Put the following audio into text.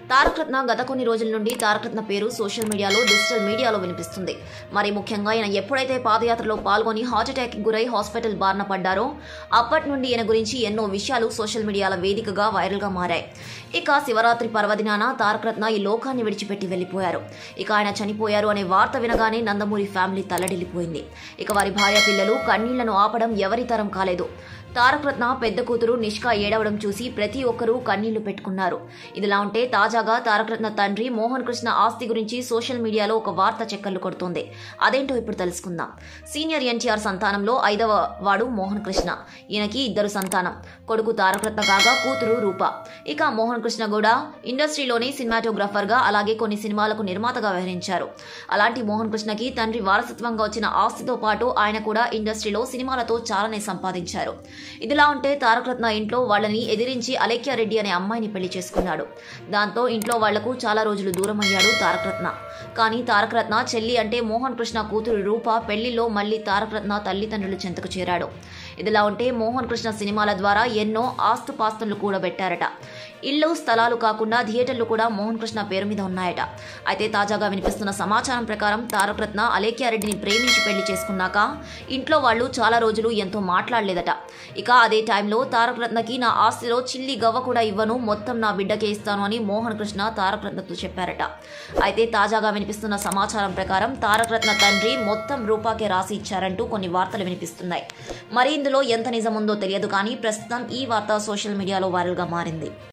తారక రత్న గత కొన్ని రోజుల నుండి తారక రత్న పేరు సోషల్ మీడియాలో డిజిటల్ మీడియాలో వినిపిస్తుంది మరి ముఖ్యంగా ఈయన ఎప్పుడైతే పాదయాత్రలో పాల్గొని హార్ట్ అటాక్ గురై హాస్పిటల్ బారిన పడ్డారో అప్పటి నుండి ఈయన గురించి ఎన్నో విషయాలు సోషల్ మీడియాల వేదికగా వైరల్ గా మారాయి ఇక శివరాత్రి పర్వదినాన తారక రత్న ఈ లోకాన్ని విడిచిపెట్టి వెళ్లిపోయారు ఇక ఆయన చనిపోయారు అనే వార్త వినగానే నందమూరి ఫ్యామిలీ తల్లడిల్లిపోయింది ఇక వారి భార్య పిల్లలు కన్నీళ్లను ఆపడం ఎవరి తరం కాలేదు తారక రత్న పెద్ద కూతురు నిష్కా ఏడవడం చూసి ప్రతి ఒక్కరూ కన్నీళ్లు పెట్టుకున్నారు ఇదిలా ఉంటే తాజాగా తారక రత్న తండ్రి మోహన్ కృష్ణ ఆస్తి గురించి సోషల్ మీడియాలో ఒక వార్త చెక్కర్లు కొడుతోంది అదేంటో ఇప్పుడు తెలుసుకుందాం సీనియర్ ఎన్టీఆర్ సంతానంలో ఐదవ వాడు మోహన్ కృష్ణ ఈయనకి ఇద్దరు సంతానం కొడుకు తారక రత్న కాగా కూతురు రూప ఇక మోహన్ కృష్ణ కూడా ఇండస్ట్రీలోని సినిమాటోగ్రాఫర్ గా అలాగే కొన్ని సినిమాలకు నిర్మాతగా వ్యవహరించారు అలాంటి మోహన్ కృష్ణకి తండ్రి వారసత్వంగా వచ్చిన ఆస్తితో పాటు ఆయన కూడా ఇండస్ట్రీలో సినిమాలతో చాలానే సంపాదించారు ఇదిలా ఉంటే తారకరత్న ఇంట్లో వాళ్ళని ఎదిరించి అలేఖ్యారెడ్డి అనే అమ్మాయిని పెళ్లి చేసుకున్నాడు దాంతో ఇంట్లో వాళ్లకు చాలా రోజులు దూరం అయ్యాడు తారకరత్న కానీ తారకరత్న చెల్లి అంటే మోహన్ కృష్ణ కూతురు రూప పెళ్లిలో మళ్లీ తారకరత్న తల్లిదండ్రులు చెంతకు చేరాడు ఇదిలా ఉంటే మోహన్ కృష్ణ సినిమాల ద్వారా ఎన్నో ఆస్తుపాస్తులు కూడబెట్టారట ఇల్లు స్థలాలు కాకుండా థియేటర్లు కూడా మోహన్ కృష్ణ పేరు మీద ఉన్నాయట అయితే తాజాగా వినిపిస్తున్న సమాచారం ప్రకారం తారకరత్న అలేఖ్యారెడ్డిని ప్రేమించి పెళ్లి చేసుకున్నాక ఇంట్లో వాళ్ళు చాలా రోజులు ఎంతో మాట్లాడలేదట ఇక అదే టైంలో తారకరత్నకి నా ఆస్తిలో చిల్లి గవ్వ కూడా ఇవ్వను మొత్తం నా బిడ్డకే ఇస్తాను అని మోహన్ కృష్ణ తారకరత్నతో చెప్పారట అయితే తాజాగా వినిపిస్తున్న సమాచారం ప్రకారం తారకరత్న తండ్రి మొత్తం రూపాకే రాసి ఇచ్చారంటూ కొన్ని వార్తలు వినిపిస్తున్నాయి మరి ఇందులో ఎంత నిజముందో తెలియదు కానీ ప్రస్తుతం ఈ వార్త సోషల్ మీడియాలో వైరల్గా మారింది